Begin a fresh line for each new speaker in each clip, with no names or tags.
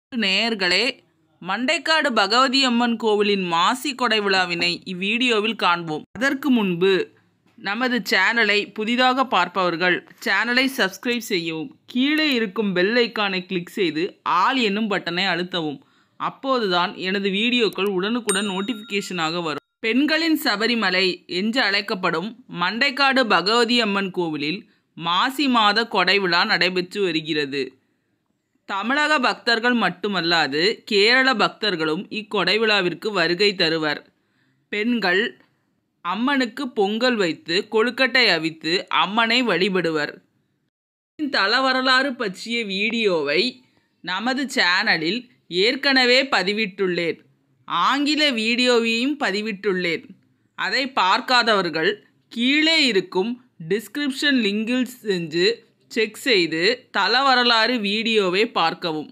நேயர்களே மண்டைக்காடு பகவதி அம்மன் கோவிலின் மாசி கொடை விழாவினை இவ்வீடியோவில் காண்போம் அதற்கு முன்பு நமது சேனலை புதிதாக பார்ப்பவர்கள் சேனலை சப்ஸ்கிரைப் செய்யவும் கீழே இருக்கும் பெல் ஐக்கானை கிளிக் செய்து ஆல் என்னும் பட்டனை அழுத்தவும் அப்போதுதான் எனது வீடியோக்கள் உடனுக்குடன் நோட்டிஃபிகேஷனாக வரும் பெண்களின் சபரிமலை என்று அழைக்கப்படும் மண்டைக்காடு பகவதி அம்மன் கோவிலில் மாசி மாத கொடை விழா நடைபெற்று வருகிறது தமிழக பக்தர்கள் மட்டுமல்லாது கேரள பக்தர்களும் இக்கொடை விழாவிற்கு வருகை தருவர் பெண்கள் அம்மனுக்கு பொங்கல் வைத்து கொழுக்கட்டை அவித்து அம்மனை வழிபடுவர் தல வரலாறு பற்றிய வீடியோவை நமது சேனலில் ஏற்கனவே பதிவிட்டுள்ளேன் ஆங்கில வீடியோவையும் பதிவிட்டுள்ளேன் அதை பார்க்காதவர்கள் கீழே இருக்கும் டிஸ்கிரிப்ஷன் லிங்கில் சென்று செக் செய்து தல வரலாறு வீடியோவை பார்க்கவும்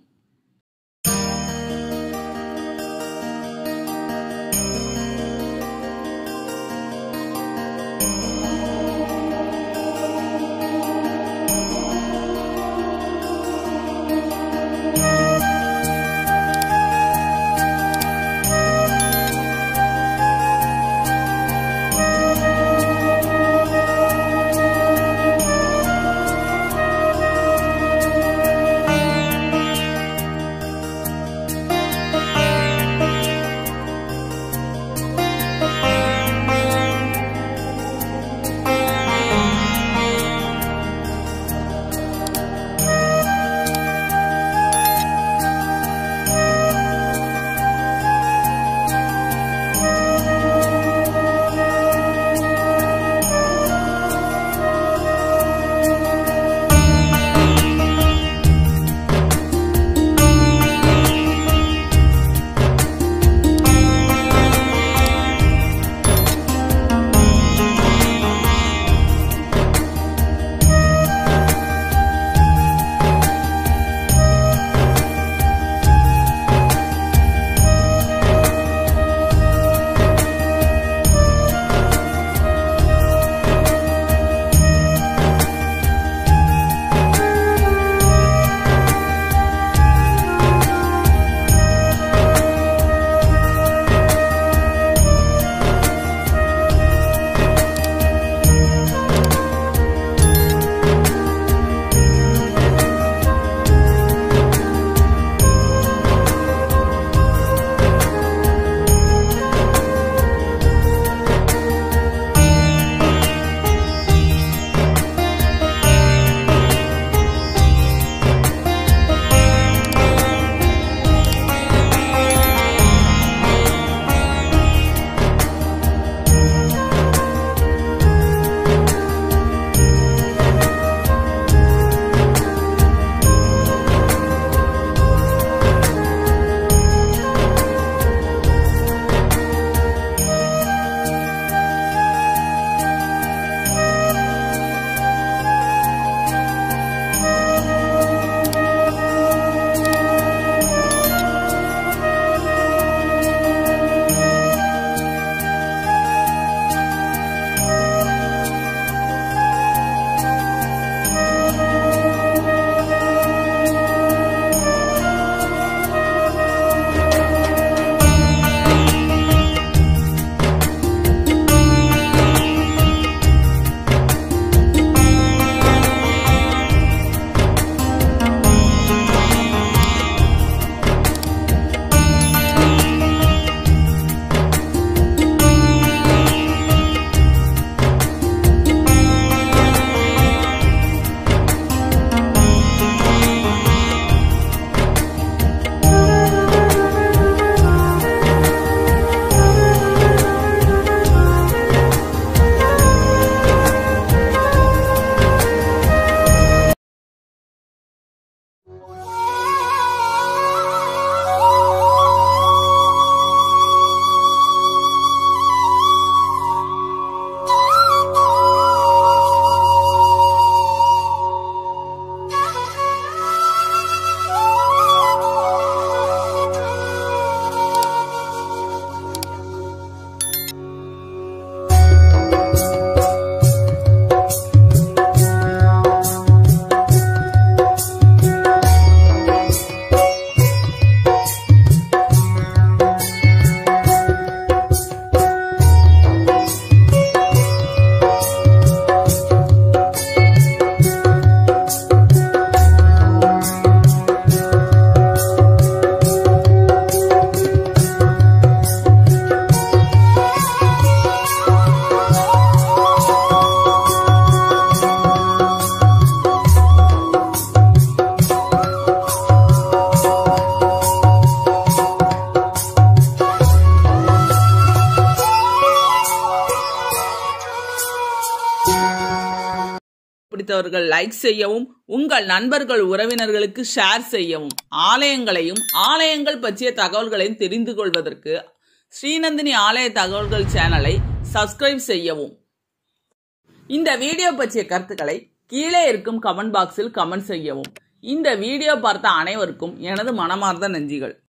பிடித்தவர்கள் லைக் செய்யவும் உங்கள் நண்பர்கள் உறவினர்களுக்கு ஷேர் செய்யவும் ஆலயங்களையும் ஆலயங்கள் பற்றிய தகவல்களையும் தெரிந்து கொள்வதற்கு ஸ்ரீநந்தினி ஆலய தகவல்கள் சேனலை சப்ஸ்கிரைப் செய்யவும் இந்த வீடியோ பற்றிய கருத்துக்களை கீழே இருக்கும் கமெண்ட் பாக்ஸில் கமெண்ட் செய்யவும் இந்த வீடியோ பார்த்த அனைவருக்கும் எனது மனமார்ந்த நன்றிகள்